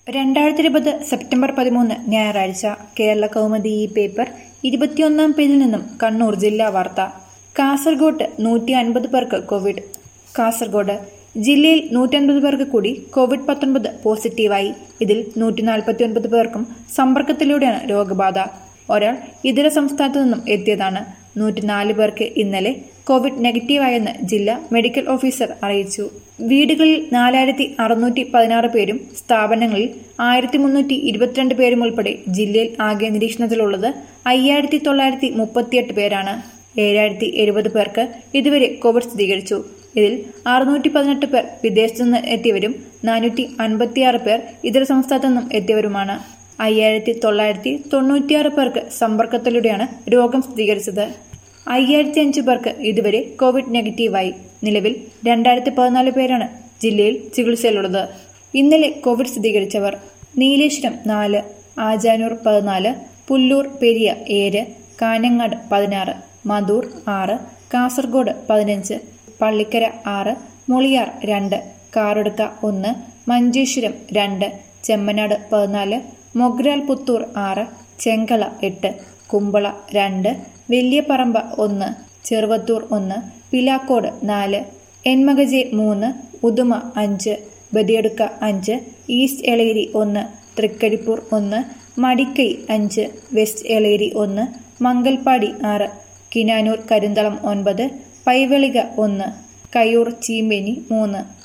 രണ്ടായിരത്തി ഇരുപത് സെപ്റ്റംബർ പതിമൂന്ന് ഞായറാഴ്ച കേരള കൗമുദി ഈ പേപ്പർ ഇരുപത്തിയൊന്നാം പേജിൽ നിന്നും കണ്ണൂർ ജില്ലാ വാർത്ത കാസർഗോഡ് നൂറ്റി അൻപത് പേർക്ക് കോവിഡ് കാസർഗോഡ് ജില്ലയിൽ നൂറ്റി അൻപത് പേർക്ക് കൂടി കോവിഡ് പത്തൊൻപത് പോസിറ്റീവായി ഇതിൽ നൂറ്റി നാൽപ്പത്തി ഒൻപത് പേർക്കും സമ്പർക്കത്തിലൂടെയാണ് രോഗബാധ ഒരാൾ ഇതര സംസ്ഥാനത്തു നിന്നും എത്തിയതാണ് നൂറ്റിനാല് പേർക്ക് ഇന്നലെ കോവിഡ് നെഗറ്റീവായെന്ന് ജില്ലാ മെഡിക്കൽ ഓഫീസർ അറിയിച്ചു വീടുകളിൽ നാലായിരത്തി അറുന്നൂറ്റി പതിനാറ് പേരും സ്ഥാപനങ്ങളിൽ ആയിരത്തി മുന്നൂറ്റി ഇരുപത്തിരണ്ട് പേരും ഉൾപ്പെടെ ജില്ലയിൽ ആകെ നിരീക്ഷണത്തിലുള്ളത് അയ്യായിരത്തി തൊള്ളായിരത്തി മുപ്പത്തിയെട്ട് പേരാണ് ഏഴായിരത്തി എഴുപത് പേർക്ക് ഇതുവരെ കോവിഡ് സ്ഥിരീകരിച്ചു ഇതിൽ അറുന്നൂറ്റി പതിനെട്ട് പേർ വിദേശത്തു നിന്ന് എത്തിയവരും നാനൂറ്റി അൻപത്തിയാറ് പേർ ഇതര സംസ്ഥാനത്തു നിന്നും എത്തിയവരുമാണ് അയ്യായിരത്തി തൊള്ളായിരത്തി തൊണ്ണൂറ്റിയാറ് പേർക്ക് സമ്പർക്കത്തിലൂടെയാണ് രോഗം സ്ഥിരീകരിച്ചത് അയ്യായിരത്തി അഞ്ച് പേർക്ക് ഇതുവരെ കോവിഡ് നെഗറ്റീവായി നിലവിൽ രണ്ടായിരത്തി പതിനാല് പേരാണ് ജില്ലയിൽ ചികിത്സയിലുള്ളത് ഇന്നലെ കോവിഡ് സ്ഥിരീകരിച്ചവർ നീലേശ്വരം നാല് ആജാനൂർ പതിനാല് പുല്ലൂർ പെരിയ ഏഴ് കാഞ്ഞങ്ങാട് പതിനാറ് മധൂർ ആറ് കാസർഗോഡ് പതിനഞ്ച് പള്ളിക്കര ആറ് മുളിയാർ രണ്ട് കാറൊടുക്ക ഒന്ന് മഞ്ചേശ്വരം രണ്ട് ചെമ്മനാട് പതിനാല് മൊഗ്രാൽ പുത്തൂർ ആറ് ചെങ്കള എട്ട് കുമ്പള രണ്ട് വലിയപറമ്പ ഒന്ന് ചെറുവത്തൂർ ഒന്ന് പിലാക്കോട് നാല് എൻമകജെ മൂന്ന് ഉദുമ അഞ്ച് ബദിയടുക്ക അഞ്ച് ഈസ്റ്റ് എളേരി ഒന്ന് തൃക്കരിപ്പൂർ ഒന്ന് മടിക്കൈ അഞ്ച് വെസ്റ്റ് എളേരി ഒന്ന് മംഗൽപ്പാടി ആറ് കിനാനൂർ കരിന്തളം ഒൻപത് പൈവെളിക ഒന്ന് കയ്യൂർ ചീമ്പേനി മൂന്ന്